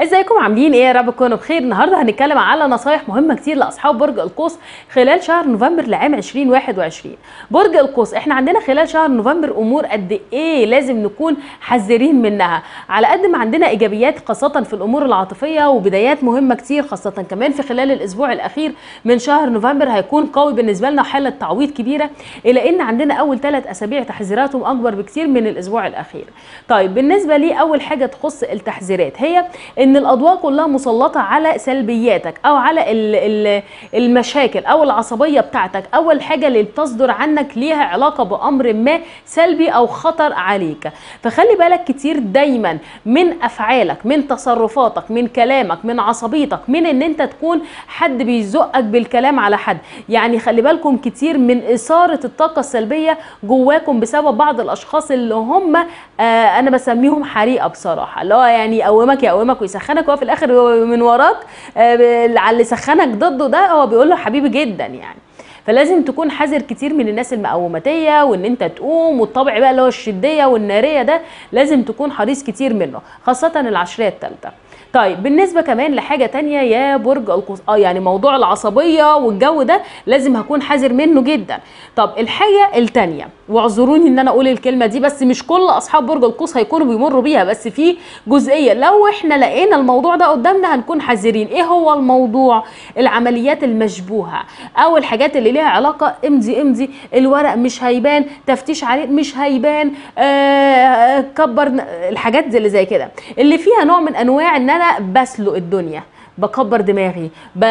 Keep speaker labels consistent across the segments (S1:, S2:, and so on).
S1: ازيكم عاملين ايه يا رب تكونوا بخير النهارده هنتكلم على نصايح مهمه كتير لاصحاب برج القوس خلال شهر نوفمبر لعام 2021 برج القوس احنا عندنا خلال شهر نوفمبر امور قد ايه لازم نكون حذرين منها على قد ما عندنا ايجابيات خاصه في الامور العاطفيه وبدايات مهمه كتير خاصه كمان في خلال الاسبوع الاخير من شهر نوفمبر هيكون قوي بالنسبه لنا حاله تعويض كبيره الى ان عندنا اول ثلاث اسابيع تحذيراتهم اكبر بكتير من الاسبوع الاخير طيب بالنسبه لي اول حاجه تخص التحذيرات هي ان الاضواء كلها مسلطه على سلبياتك او على ال ال المشاكل او العصبيه بتاعتك اول حاجه اللي بتصدر عنك ليها علاقه بامر ما سلبي او خطر عليك فخلي بالك كتير دايما من افعالك من تصرفاتك من كلامك من عصبيتك من ان انت تكون حد بيزقك بالكلام على حد يعني خلي بالكم كتير من اثاره الطاقه السلبيه جواكم بسبب بعض الاشخاص اللي هم آه انا بسميهم حريقه بصراحه اللي هو يعني يقومك يقومك ويسخنك وهو في الاخر هو من وراك آه على اللي سخنك ضده ده هو بيقول له حبيبي جدا يعني فلازم تكون حذر كتير من الناس المقوماتيه وان انت تقوم والطبع بقى اللي هو الشديه والناريه ده لازم تكون حريص كتير منه خاصه العشريه الثالثه طيب بالنسبه كمان لحاجه تانية يا برج القوس اه يعني موضوع العصبيه والجو ده لازم هكون حذر منه جدا طب الحاجه التانية واعذروني ان انا اقول الكلمه دي بس مش كل اصحاب برج القوس هيكونوا بيمروا بيها بس في جزئيه لو احنا لقينا الموضوع ده قدامنا هنكون حذرين ايه هو الموضوع العمليات المشبوهه او الحاجات اللي ليها علاقه امضي امضي الورق مش هيبان تفتيش عليه مش هيبان آه كبر الحاجات اللي زي كده اللي فيها نوع من انواع ان انا بسلق الدنيا بكبر دماغي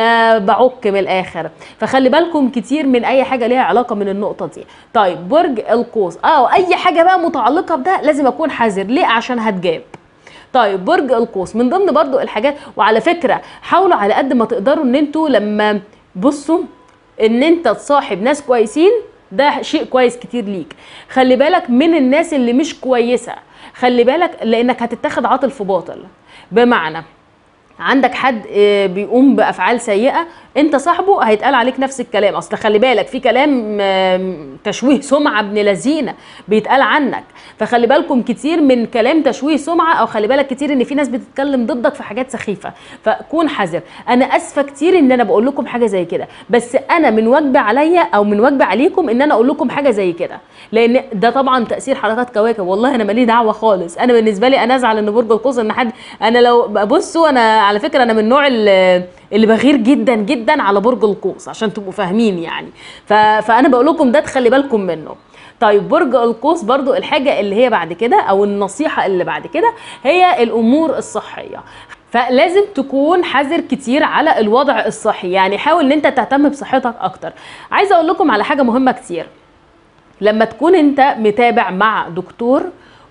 S1: بعك من الاخر فخلي بالكم كتير من اي حاجه ليها علاقه من النقطه دي طيب برج القوس اه اي حاجه بقى متعلقه بده لازم اكون حذر ليه عشان هتجاب طيب برج القوس من ضمن برضو الحاجات وعلى فكره حاولوا على قد ما تقدروا ان انتوا لما بصوا ان انت تصاحب ناس كويسين ده شيء كويس كتير ليك خلي بالك من الناس اللي مش كويسه خلي بالك لانك هتتاخد عاطل في باطل بمعنى عندك حد بيقوم بافعال سيئه انت صاحبه هيتقال عليك نفس الكلام اصل خلي بالك في كلام تشويه سمعه ابن لذينه بيتقال عنك فخلي بالكم كتير من كلام تشويه سمعه او خلي بالك كتير ان في ناس بتتكلم ضدك في حاجات سخيفه فكون حذر انا اسفه كتير ان انا بقول لكم حاجه زي كده بس انا من واجبي عليا او من واجبي عليكم ان انا اقول لكم حاجه زي كده لان ده طبعا تاثير حركات كواكب والله انا مالي دعوه خالص انا بالنسبه لي انا ازعل ان برج القوس ان حد انا لو بصوا انا على فكره انا من النوع اللي, اللي بغير جدا جدا على برج القوس عشان تبقوا فاهمين يعني فانا بقول لكم ده تخلي بالكم منه طيب برج القوس برضو الحاجة اللي هي بعد كده أو النصيحة اللي بعد كده هي الأمور الصحية فلازم تكون حذر كتير على الوضع الصحي يعني حاول ان انت تهتم بصحتك اكتر عايزه اقول لكم على حاجه مهمه كتير لما تكون انت متابع مع دكتور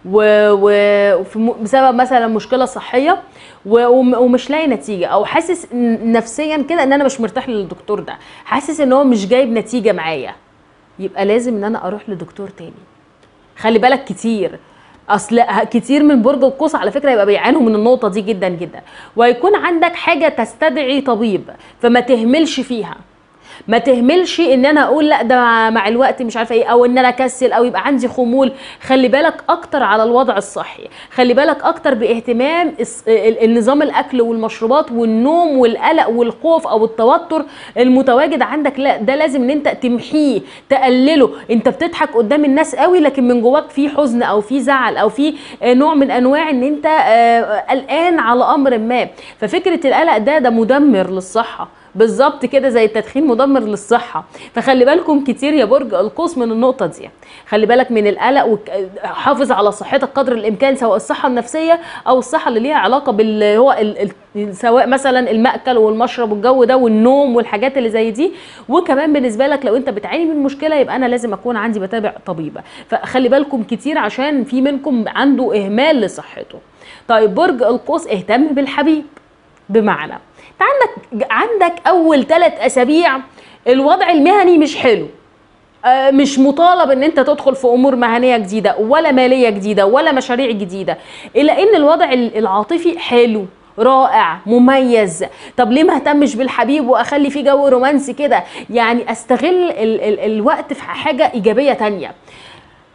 S1: وبسبب مثلا مشكله صحيه ومش لاقي نتيجه او حاسس نفسيا كده ان انا مش مرتاح للدكتور ده حاسس ان هو مش جايب نتيجه معايا يبقى لازم ان انا اروح لدكتور تاني خلي بالك كتير اصل كتير من برج القوس على فكره يبقى بيعانوا من النقطه دي جدا جدا ويكون عندك حاجه تستدعي طبيب فما تهملش فيها ما تهملش ان انا اقول لا ده مع الوقت مش عارفه ايه او ان انا اكسل او يبقى عندي خمول خلي بالك اكتر على الوضع الصحي خلي بالك اكتر باهتمام النظام الاكل والمشروبات والنوم والقلق والخوف او التوتر المتواجد عندك لا ده لازم ان انت تمحيه تقلله انت بتضحك قدام الناس قوي لكن من جواك في حزن او في زعل او في نوع من انواع ان انت قلقان على امر ما ففكره القلق ده ده مدمر للصحه بالظبط كده زي التدخين مدمر للصحه فخلي بالكم كتير يا برج القوس من النقطه دي خلي بالك من القلق وحافظ على صحتك قدر الامكان سواء الصحه النفسيه او الصحه اللي ليها علاقه بال هو ال... ال... سواء مثلا المأكل والمشرب والجو ده والنوم والحاجات اللي زي دي وكمان بالنسبه لك لو انت بتعاني من مشكله يبقى انا لازم اكون عندي بتابع طبيبه فخلي بالكم كتير عشان في منكم عنده اهمال لصحته طيب برج القوس اهتم بالحبيب بمعنى عندك عندك اول ثلاث اسابيع الوضع المهني مش حلو مش مطالب ان انت تدخل في امور مهنيه جديده ولا ماليه جديده ولا مشاريع جديده الا ان الوضع العاطفي حلو رائع مميز طب ليه ما اهتمش بالحبيب واخلي فيه جو رومانسي كده يعني استغل ال ال الوقت في حاجه ايجابيه تانية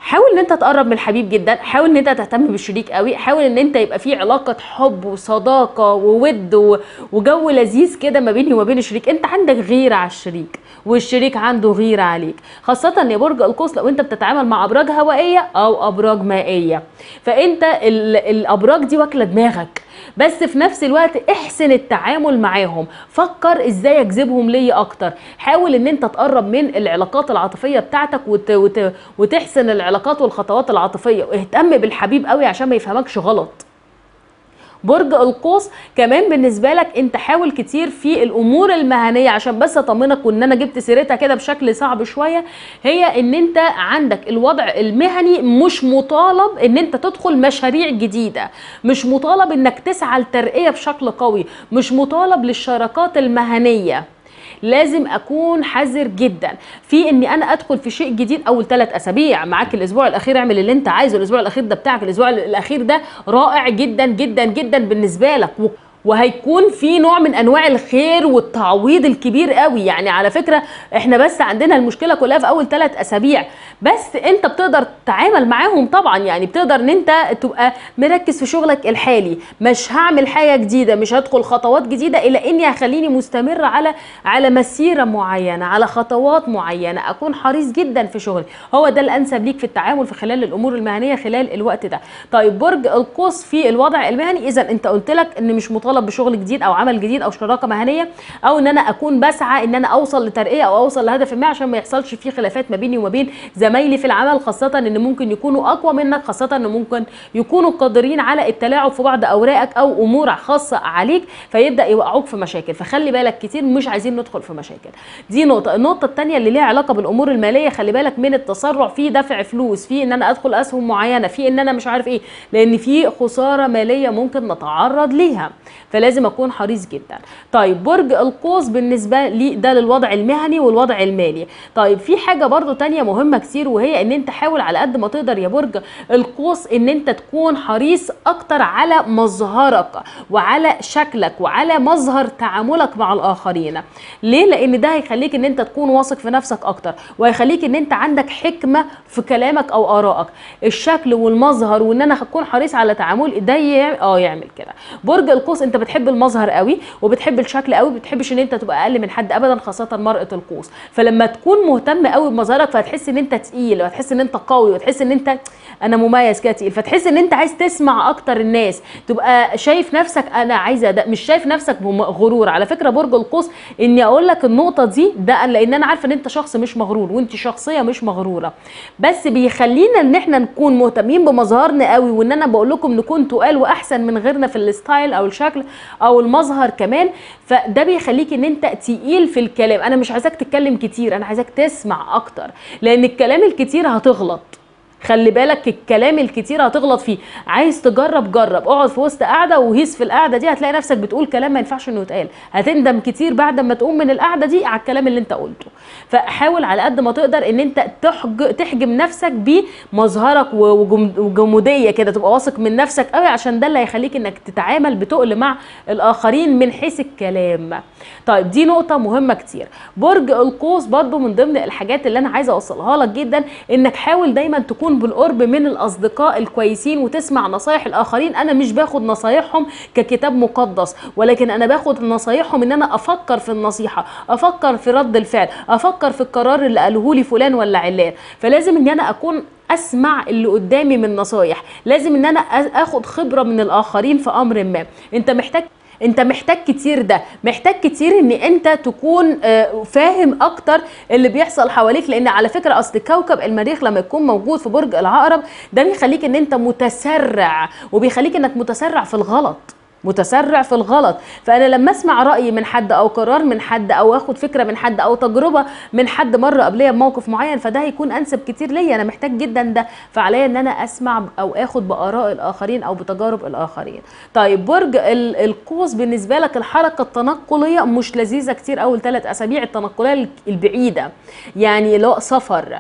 S1: حاول ان انت تقرب من الحبيب جدا حاول ان انت تهتم بالشريك قوي حاول ان انت يبقى في علاقه حب وصداقه وود و- وجو لذيذ كده ما بيني وما بين الشريك انت عندك غيره على الشريك والشريك عنده غيره عليك خاصه يا برج القوس لو انت بتتعامل مع ابراج هوائيه او ابراج مائيه فانت ال- الابراج دي واكله دماغك بس في نفس الوقت احسن التعامل معاهم فكر ازاي اجذبهم ليا اكتر حاول ان انت تقرب من العلاقات العاطفيه بتاعتك وت... وت... وتحسن العلاقات والخطوات العاطفيه واهتم بالحبيب قوي عشان ما يفهمكش غلط برج القوس كمان بالنسبه لك انت حاول كتير في الامور المهنيه عشان بس اطمنك وان انا جبت سيرتها كده بشكل صعب شويه هي ان انت عندك الوضع المهني مش مطالب ان انت تدخل مشاريع جديده مش مطالب انك تسعى لترقيه بشكل قوي مش مطالب للشراكات المهنيه لازم اكون حذر جدا في اني انا ادخل في شيء جديد اول ثلاث اسابيع معاك الاسبوع الاخير اعمل اللي انت عايزه الاسبوع الاخير ده بتاعك الاسبوع الاخير ده رائع جدا جدا جدا بالنسبه لك و- وهيكون في نوع من انواع الخير والتعويض الكبير قوي يعني على فكره احنا بس عندنا المشكله كلها في اول ثلاث اسابيع بس انت بتقدر تتعامل معاهم طبعا يعني بتقدر ان انت تبقى مركز في شغلك الحالي مش هعمل حاجه جديده مش هدخل خطوات جديده الا اني هخليني مستمر على على مسيره معينه على خطوات معينه اكون حريص جدا في شغلي هو ده الانسب ليك في التعامل في خلال الامور المهنيه خلال الوقت ده طيب برج القوس في الوضع المهني اذا انت قلت لك ان مش مطالب بشغل جديد او عمل جديد او شراكه مهنيه او ان انا اكون بسعى ان انا اوصل لترقيه او اوصل لهدف ما عشان ما يحصلش فيه خلافات ما بيني وما بين زمايلي في العمل خاصه ان ممكن يكونوا اقوى منك خاصه ان ممكن يكونوا قادرين على التلاعب في بعض اوراقك او امور خاصه عليك فيبدا يوقعوك في مشاكل فخلي بالك كتير مش عايزين ندخل في مشاكل دي نقطه النقطه الثانيه اللي ليها علاقه بالامور الماليه خلي بالك من التسرع في دفع فلوس في ان انا ادخل اسهم معينه في ان انا مش عارف ايه لان في خساره ماليه ممكن نتعرض ليها فلازم اكون حريص جدا طيب برج القوس بالنسبه لي ده للوضع المهني والوضع المالي طيب في حاجه برضو تانية مهمه كتير وهي ان انت حاول على قد ما تقدر يا برج القوس ان انت تكون حريص اكتر على مظهرك وعلى شكلك وعلى مظهر تعاملك مع الاخرين ليه لان ده هيخليك ان انت تكون واثق في نفسك اكتر وهيخليك ان انت عندك حكمه في كلامك او ارائك الشكل والمظهر وان انا هكون حريص على تعامل ده يعمل اه يعمل كده برج القوس انت بتحب المظهر قوي وبتحب الشكل قوي بتحبش ان انت تبقى اقل من حد ابدا خاصه مرأة القوس فلما تكون مهتم قوي بمظهرك فهتحس ان انت تقيل وهتحس ان انت قوي وتحس ان انت انا مميز كده تقيل فتحس ان انت عايز تسمع اكتر الناس تبقى شايف نفسك انا عايزه ده مش شايف نفسك بغرور على فكره برج القوس اني اقول لك النقطه دي ده لان انا عارفه ان انت شخص مش مغرور وانت شخصيه مش مغروره بس بيخلينا ان احنا نكون مهتمين بمظهرنا قوي وان انا بقول لكم نكون تقال واحسن من غيرنا في الستايل او الشكل او المظهر كمان فده بيخليك ان انت تقيل في الكلام انا مش عايزاك تتكلم كتير انا عايزاك تسمع اكتر لان الكلام الكتير هتغلط خلي بالك الكلام الكتير هتغلط فيه عايز تجرب جرب اقعد في وسط قاعده وهيس في القعده دي هتلاقي نفسك بتقول كلام ما ينفعش انه يتقال هتندم كتير بعد ما تقوم من القعده دي على الكلام اللي انت قلته فحاول على قد ما تقدر ان انت تحج تحجم نفسك بمظهرك وجم- وجموديه كده تبقى واثق من نفسك قوي عشان ده اللي هيخليك انك تتعامل بتقل مع الاخرين من حيث الكلام طيب دي نقطه مهمه كتير برج القوس برضو من ضمن الحاجات اللي انا عايزه اوصلها لك جدا انك حاول دايما تكون بالقرب من الاصدقاء الكويسين وتسمع نصايح الاخرين انا مش باخد نصايحهم ككتاب مقدس ولكن انا باخد نصايحهم ان انا افكر في النصيحه افكر في رد الفعل افكر في القرار اللي قاله لي فلان ولا علان فلازم ان انا اكون اسمع اللي قدامي من نصايح لازم ان انا أ- اخد خبره من الاخرين في امر ما انت محتاج انت محتاج كتير ده محتاج كتير ان انت تكون آه، فاهم اكتر اللي بيحصل حواليك لان على فكره اصل كوكب المريخ لما يكون موجود في برج العقرب ده بيخليك ان انت متسرع وبيخليك انك متسرع في الغلط متسرع في الغلط فانا لما اسمع راي من حد او قرار من حد او اخد فكره من حد او تجربه من حد مره قبليه بموقف معين فده هيكون انسب كتير ليا انا محتاج جدا ده فعليا ان انا اسمع او اخد باراء الاخرين او بتجارب الاخرين طيب برج ال- القوس بالنسبه لك الحركه التنقليه مش لذيذه كتير اول ثلاث اسابيع التنقليه البعيده يعني لو سفر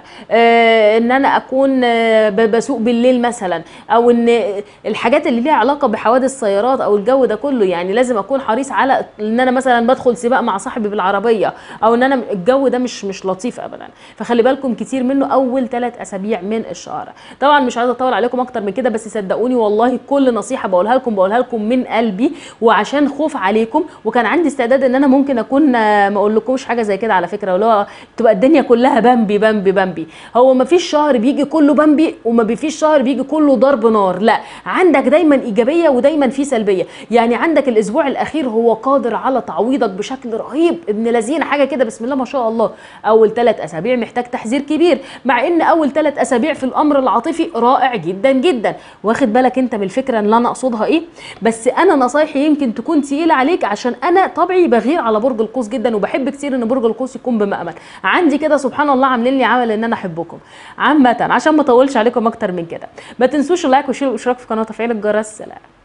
S1: آه ان انا اكون آه ب- بسوق بالليل مثلا او ان الحاجات اللي ليها علاقه بحوادث سيارات او الجو الجو ده كله يعني لازم اكون حريص على ان انا مثلا بدخل سباق مع صاحبي بالعربيه او ان انا الجو ده مش مش لطيف ابدا فخلي بالكم كتير منه اول ثلاث اسابيع من الشهر طبعا مش عايزه اطول عليكم اكتر من كده بس صدقوني والله كل نصيحه بقولها لكم بقولها لكم من قلبي وعشان خوف عليكم وكان عندي استعداد ان انا ممكن اكون آه، ما اقول لكمش حاجه زي كده على فكره ولو تبقى الدنيا كلها بامبي بامبي بامبي هو ما فيش شهر بيجي كله بامبي وما فيش شهر بيجي كله ضرب نار لا عندك دايما ايجابيه ودايما في سلبيه يعني عندك الاسبوع الاخير هو قادر على تعويضك بشكل رهيب ابن لذين حاجه كده بسم الله ما شاء الله اول ثلاث اسابيع محتاج تحذير كبير مع ان اول ثلاث اسابيع في الامر العاطفي رائع جدا جدا واخد بالك انت من الفكره اللي انا اقصدها ايه بس انا نصايحي يمكن تكون تقيله عليك عشان انا طبعي بغير على برج القوس جدا وبحب كتير ان برج القوس يكون بمأمن عندي كده سبحان الله عاملين لي عمل ان انا احبكم عامه عشان ما اطولش عليكم اكتر من كده ما تنسوش اللايك والشير والاشتراك في القناه وتفعيل الجرس سلام